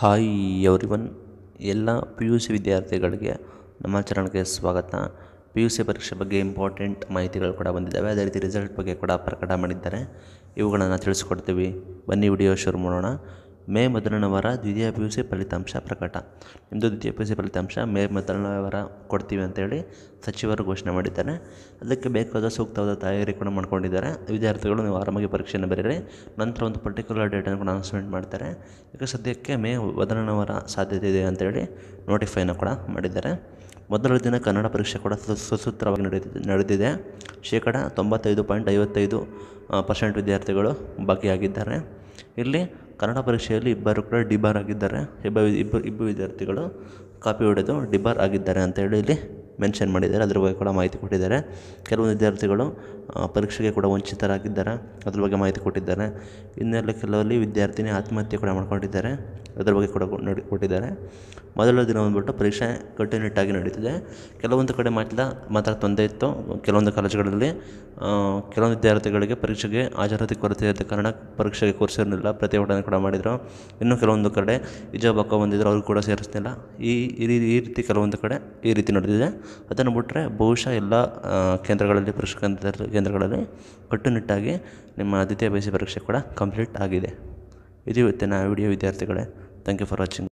hi everyone ಎಲ್ಲ P U C ವಿದ್ಯಾರ್ಥಿಗಳಿಗೆ ನಮ್ಮ ಚಾನಲ್ಗೆ ಸ್ವಾಗತ ಪಿ ಯು ಸಿ ಪರೀಕ್ಷೆ ಬಗ್ಗೆ ಇಂಪಾರ್ಟೆಂಟ್ ಮಾಹಿತಿಗಳು ಕೂಡ ಬಂದಿದ್ದಾವೆ ಅದೇ ರೀತಿ ರಿಸಲ್ಟ್ ಬಗ್ಗೆ ಕೂಡ ಪ್ರಕಟ ಮಾಡಿದ್ದಾರೆ ಇವುಗಳನ್ನು ತಿಳಿಸ್ಕೊಡ್ತೀವಿ ಬನ್ನಿ ವಿಡಿಯೋ ಶುರು ಮಾಡೋಣ ಮೇ ಮೊದಲನೇ ವಾರ ದ್ವಿತೀಯ ಪಿ ಯು ಸಿ ಫಲಿತಾಂಶ ಪ್ರಕಟ ನಿಮ್ಮದು ದ್ವಿತೀಯ ಪಿ ಯು ಸಿ ಫಲಿತಾಂಶ ಮೇ ಮೊದಲನೇ ವಾರ ಕೊಡ್ತೀವಿ ಅಂತೇಳಿ ಸಚಿವರು ಘೋಷಣೆ ಮಾಡಿದ್ದಾರೆ ಅದಕ್ಕೆ ಬೇಕಾದ ಸೂಕ್ತವಾದ ತಯಾರಿ ಕೂಡ ಮಾಡ್ಕೊಂಡಿದ್ದಾರೆ ವಿದ್ಯಾರ್ಥಿಗಳು ನೀವು ಆರಾಮಾಗಿ ಪರೀಕ್ಷೆಯನ್ನು ಬರೀರಿ ನಂತರ ಒಂದು ಪರ್ಟಿಕ್ಯುಲರ್ ಡೇಟನ್ನು ಕೂಡ ಅನೌನ್ಸ್ಮೆಂಟ್ ಮಾಡ್ತಾರೆ ಈಗ ಸದ್ಯಕ್ಕೆ ಮೇ ಮೊದಲನೇ ವಾರ ಸಾಧ್ಯತೆ ಇದೆ ಅಂತೇಳಿ ನೋಟಿಫೈನ ಕೂಡ ಮಾಡಿದ್ದಾರೆ ಮೊದಲ ದಿನ ಕನ್ನಡ ಪರೀಕ್ಷೆ ಕೂಡ ಸು- ಸುಸೂತ್ರವಾಗಿ ನಡೆದಿದೆ ನಡೆದಿದೆ ಶೇಕಡ ತೊಂಬತ್ತೈದು ಪಾಯಿಂಟ್ ಐವತ್ತೈದು ಪರ್ಸೆಂಟ್ ವಿದ್ಯಾರ್ಥಿಗಳು ಭಾಗಿಯಾಗಿದ್ದಾರೆ ಇಲ್ಲಿ ಕನ್ನಡ ಪರೀಕ್ಷೆಯಲ್ಲಿ ಇಬ್ಬರು ಕೂಡ ಡಿಬಾರ್ ಆಗಿದ್ದಾರೆ ಇಬ್ಬ ಇಬ್ಬರು ಇಬ್ಬರು ವಿದ್ಯಾರ್ಥಿಗಳು ಕಾಪಿ ಹೊಡೆದು ಡಿಬಾರ್ ಆಗಿದ್ದಾರೆ ಅಂತೇಳಿ ಇಲ್ಲಿ ಮೆನ್ಷನ್ ಮಾಡಿದ್ದಾರೆ ಅದ್ರ ಬಗ್ಗೆ ಕೂಡ ಮಾಹಿತಿ ಕೊಟ್ಟಿದ್ದಾರೆ ಕೆಲವೊಂದು ವಿದ್ಯಾರ್ಥಿಗಳು ಆ, ಪರೀಕ್ಷೆಗೆ ಕೂಡ ವಂಚಿತರಾಗಿದ್ದಾರೆ ಅದ್ರ ಬಗ್ಗೆ ಮಾಹಿತಿ ಕೊಟ್ಟಿದ್ದಾರೆ ಇನ್ನೆಲ್ಲ ಕೆಲವಲ್ಲಿ ವಿದ್ಯಾರ್ಥಿನಿ ಆತ್ಮಹತ್ಯೆ ಕೂಡ ಮಾಡ್ಕೊಂಡಿದ್ದಾರೆ ಅದ್ರ ಬಗ್ಗೆ ಕೂಡ ಕೊ- ನೋಡಿ ಕೊಟ್ಟಿದ್ದಾರೆ ಮೊದಲ ದಿನ ಬಂದ್ಬಿಟ್ಟು ಪರೀಕ್ಷೆ ಕಟ್ಟುನಿಟ್ಟಾಗಿ ನಡೀತಿದೆ ಕೆಲವೊಂದು ಕಡೆ ಮಾತ್ರ ಮಾತ್ರ ತೊಂದರೆ ಇತ್ತು ಕೆಲವೊಂದು ಕಾಲೇಜುಗಳಲ್ಲಿ ಆ, ಕೆಲವೊಂದು ವಿದ್ಯಾರ್ಥಿಗಳಿಗೆ ಪರೀಕ್ಷೆಗೆ ಹಾಜರಾತಿ ಕೊರತೆ ಇರುತ್ತೆ ಕಾರಣ ಪರೀಕ್ಷೆಗೆ ಕೂರಿಸಿರಲಿಲ್ಲ ಪ್ರತಿಭಟನೆ ಕೂಡ ಮಾಡಿದರು ಇನ್ನು ಕೆಲವೊಂದು ಕಡೆ ಹಿಜಾಬ್ ಹಾಕೋ ಬಂದಿದ್ರು ಅವ್ರು ಕೂಡ ಸೇರಿಸ್ತಿಲ್ಲ ಈ ಈ ರೀ- ಈ ರೀತಿ ಕೆಲವೊಂದು ಕಡೆ ಈ ರೀತಿ ನಡೆದಿದೆ ಅದನ್ನು ಬಿಟ್ಟರೆ ಬಹುಶಃ ಎಲ್ಲ ಆ, ಕೇಂದ್ರಗಳಲ್ಲಿ ಪರೀಕ್ಷಾ ಕೇಂದ್ರ ಕೇಂದ್ರಗಳಲ್ಲಿ ಕಟ್ಟುನಿಟ್ಟಾಗಿ ನಿಮ್ಮ ದ್ವಿತೀಯ ಪಿ ಯು ಸಿ ಪರೀಕ್ಷೆ ಕೂಡ ಕಂಪ್ಲೀಟ್ ಆಗಿದೆ ಇದು ಇವತ್ತಿನ ವಿಡಿಯೋ ವಿದ್ಯಾರ್ಥಿಗಳೇ ಥ್ಯಾಂಕ್ ಯು ಫಾರ್ ವಾಚಿಂಗ್